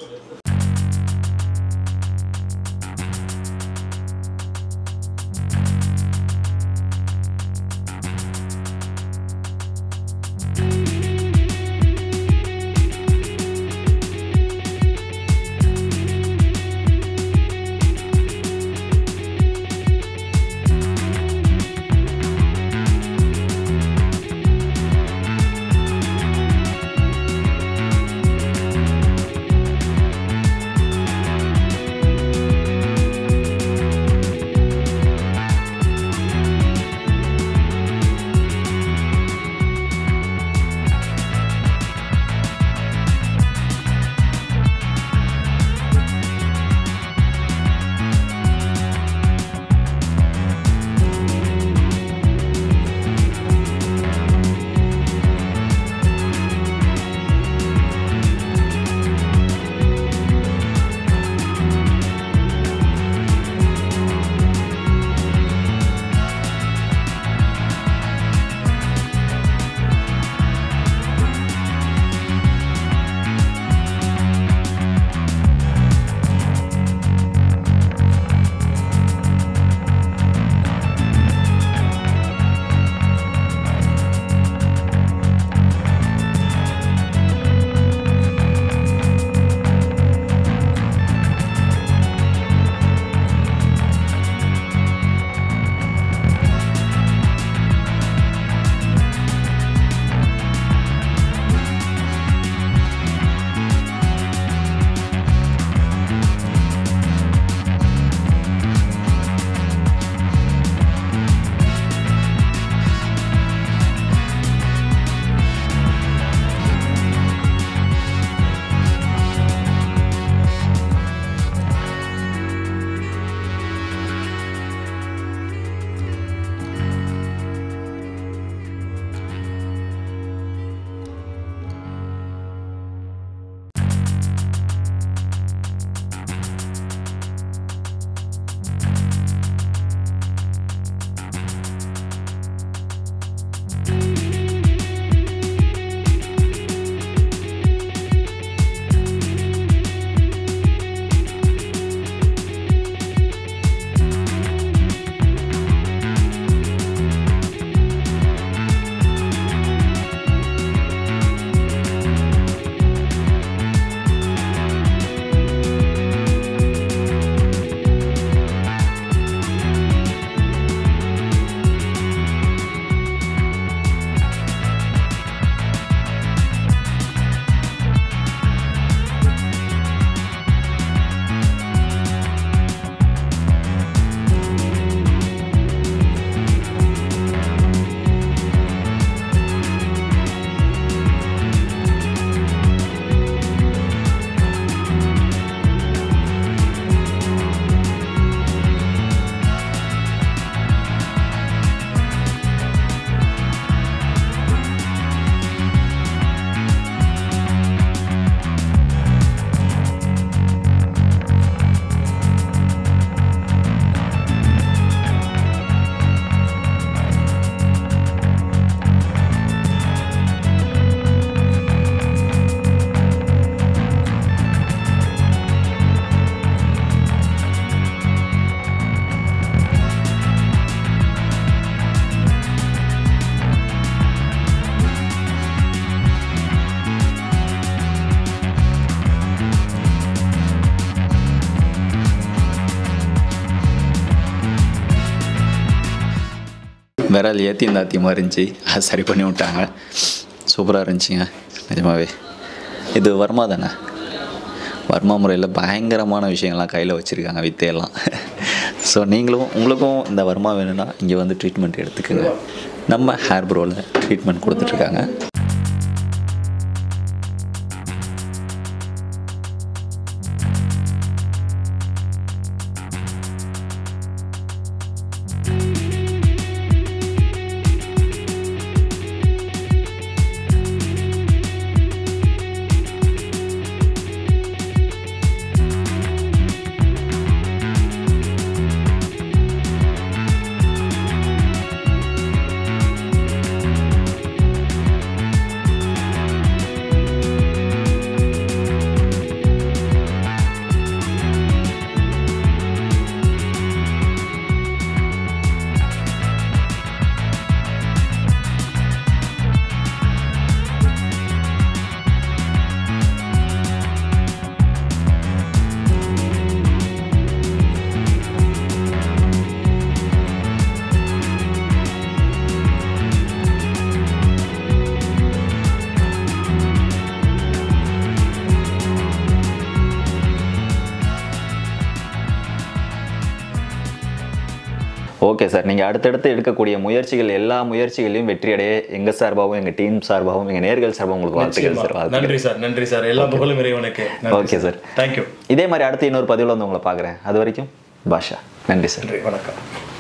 விரல் ஏற்றி தாத்தியமாக இருந்துச்சு அது சரி பண்ணி விட்டாங்க சூப்பராக இருந்துச்சுங்க நிஜமாவே இது வர்மா தானே வர்மா முறையில் பயங்கரமான விஷயங்கள்லாம் கையில் வச்சுருக்காங்க வித்தையெல்லாம் ஸோ நீங்களும் உங்களுக்கும் இந்த வர்மா வேணும்னா இங்கே வந்து ட்ரீட்மெண்ட் எடுத்துக்கோங்க நம்ம ஹேர் ப்ரோவில் ட்ரீட்மெண்ட் கொடுத்துட்ருக்காங்க ஓகே சார் நீங்கள் அடுத்தடுத்து எடுக்கக்கூடிய முயற்சிகள் எல்லா முயற்சிகளையும் வெற்றியடைய எங்கள் சார்பாகவும் எங்கள் டீம் சார்பாகவும் எங்கள் நேர்கள் சார்பாகவும் உங்களுக்கு வாழ்த்துக்கள் சார் வாழ்த்துக்கள் நன்றி சார் நன்றி சார் எல்லா புகழும் இறைவனுக்கு ஓகே சார் தேங்க்யூ இதே மாதிரி அடுத்து இன்னொரு பதிவில் வந்து உங்களை பார்க்குறேன் அது வரைக்கும் பாஷா நன்றி சார் நன்றி வணக்கம்